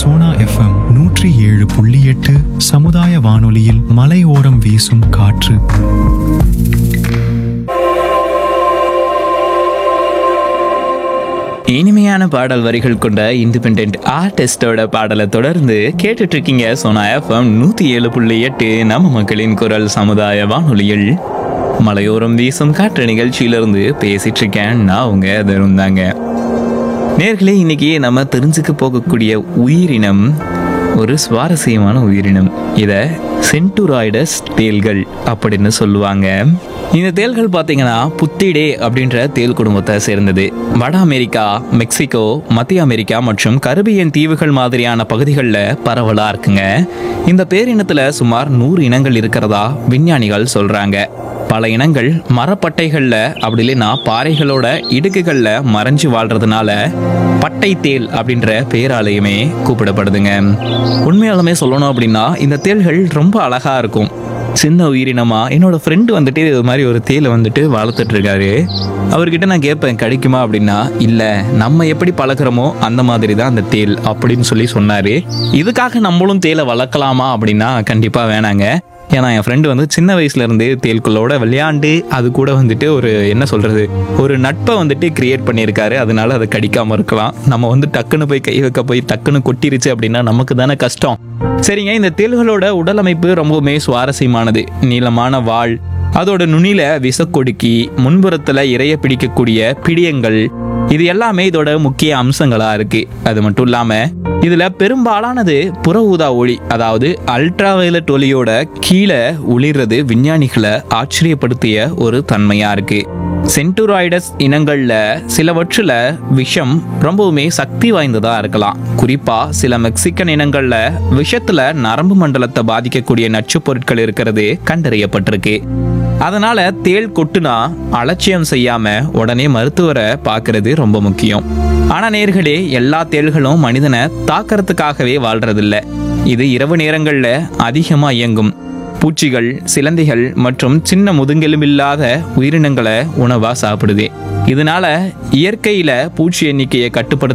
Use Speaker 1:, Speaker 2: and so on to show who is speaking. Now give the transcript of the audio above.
Speaker 1: Sona FM நூற்றி ஏழு புள்ளி எட்டு சமுதாய வானொலியில் மலையோரம் வீசும் காற்று
Speaker 2: இனிமையான பாடல் வரிகள் கொண்ட இண்டிபெண்ட் ஆர்டிஸ்டோட பாடலை தொடர்ந்து கேட்டுட்டு இருக்கீங்க சோனா எஃப்எம் நூத்தி ஏழு புள்ளி எட்டு நம்ம மக்களின் குரல் சமுதாய வானொலியில் மலையோரம் வீசும் காற்று நிகழ்ச்சியிலிருந்து பேசிட்டு இருக்கேன் நான் உங்க தருந்தாங்க நேர்களே இன்னைக்கு நம்ம தெரிஞ்சுக்க போகக்கூடிய உயிரினம் ஒரு சுவாரஸ்யமான உயிரினம் இதை சென்டுராய்டஸ் தேள்கள் அப்படின்னு சொல்லுவாங்க இந்த தேள்கள் பார்த்தீங்கன்னா புத்திடே அப்படின்ற தேள் குடும்பத்தை சேர்ந்தது வட அமெரிக்கா மெக்சிகோ மத்திய அமெரிக்கா மற்றும் கரிபியன் தீவுகள் மாதிரியான பகுதிகளில் பரவலா இருக்குங்க இந்த பேரினத்துல சுமார் நூறு இனங்கள் இருக்கிறதா விஞ்ஞானிகள் சொல்றாங்க பல இனங்கள் மரப்பட்டைகள்ல அப்படி இல்லைன்னா பாறைகளோட இடுக்குகள்ல மறைஞ்சு வாழ்றதுனால பட்டை தேள் அப்படின்ற பேராலையுமே கூப்பிடப்படுதுங்க உண்மையாலுமே சொல்லணும் அப்படின்னா இந்த தேள்கள் ரொம்ப அழகா இருக்கும் சின்ன உயிரினமா என்னோட ஃப்ரெண்டு வந்துட்டு இது மாதிரி ஒரு தேலை வந்துட்டு வளர்த்துட்டு இருக்காரு அவர்கிட்ட நான் கேட்பேன் கிடைக்குமா அப்படின்னா இல்ல நம்ம எப்படி பழகுறோமோ அந்த மாதிரி தான் அந்த தேல் அப்படின்னு சொல்லி சொன்னாரு இதுக்காக நம்மளும் தேலை வளர்க்கலாமா அப்படின்னா கண்டிப்பா வேணாங்க ஏன்னா என் ஃப்ரெண்டு வந்து சின்ன வயசுல இருந்தே தேல்களோட விளையாண்டு அது கூட வந்துட்டு ஒரு என்ன சொல்றது ஒரு நட்பை வந்துட்டு கிரியேட் பண்ணியிருக்காரு அதனால அதை கடிக்காம இருக்கலாம் நம்ம வந்து டக்குன்னு போய் கை வைக்க போய் டக்குன்னு கொட்டிருச்சு அப்படின்னா நமக்கு தானே கஷ்டம் சரிங்க இந்த தேள்களோட உடல் அமைப்பு ரொம்பவுமே சுவாரஸ்யமானது நீளமான வால் அதோட நுனியில விசக்கொடுக்கி முன்புறத்துல இறைய பிடிக்கக்கூடிய பிடியங்கள் இது எல்லாமே இதோட முக்கிய அம்சங்களா இருக்கு அது மட்டும் இல்லாம இதுல பெரும்பாலானது புற ஊதா ஒளி அதாவது அல்ட்ரா வயலட் ஒளியோட கீழே ஒளிர்றது விஞ்ஞானிகளை ஆச்சரியப்படுத்திய ஒரு தன்மையா இருக்கு சென்டுராய்டஸ் இனங்கள்ல சிலவற்றில் விஷம் ரொம்பவுமே சக்தி வாய்ந்ததா இருக்கலாம் குறிப்பா சில மெக்சிகன் இனங்கள்ல விஷத்துல நரம்பு மண்டலத்தை பாதிக்கக்கூடிய நச்சுப் பொருட்கள் இருக்கிறது கண்டறியப்பட்டிருக்கு அதனால தேள் கொட்டுனா அலட்சியம் செய்யாம உடனே மருத்துவரை பார்க்கிறது ரொம்ப முக்கியம் ஆனா நேர்களே எல்லா தேள்களும் மனிதனை தாக்கறதுக்காகவே வாழ்றதில்ல இது இரவு நேரங்கள்ல அதிகமா இயங்கும் பூச்சிகள் சிலந்திகள் மற்றும் சின்ன முதுகெலும்பில்லாத உயிரினங்களை உணவா சாப்பிடுது இதனால இயற்கையில பூச்சி எண்ணிக்கையை கட்டுப்படுத்த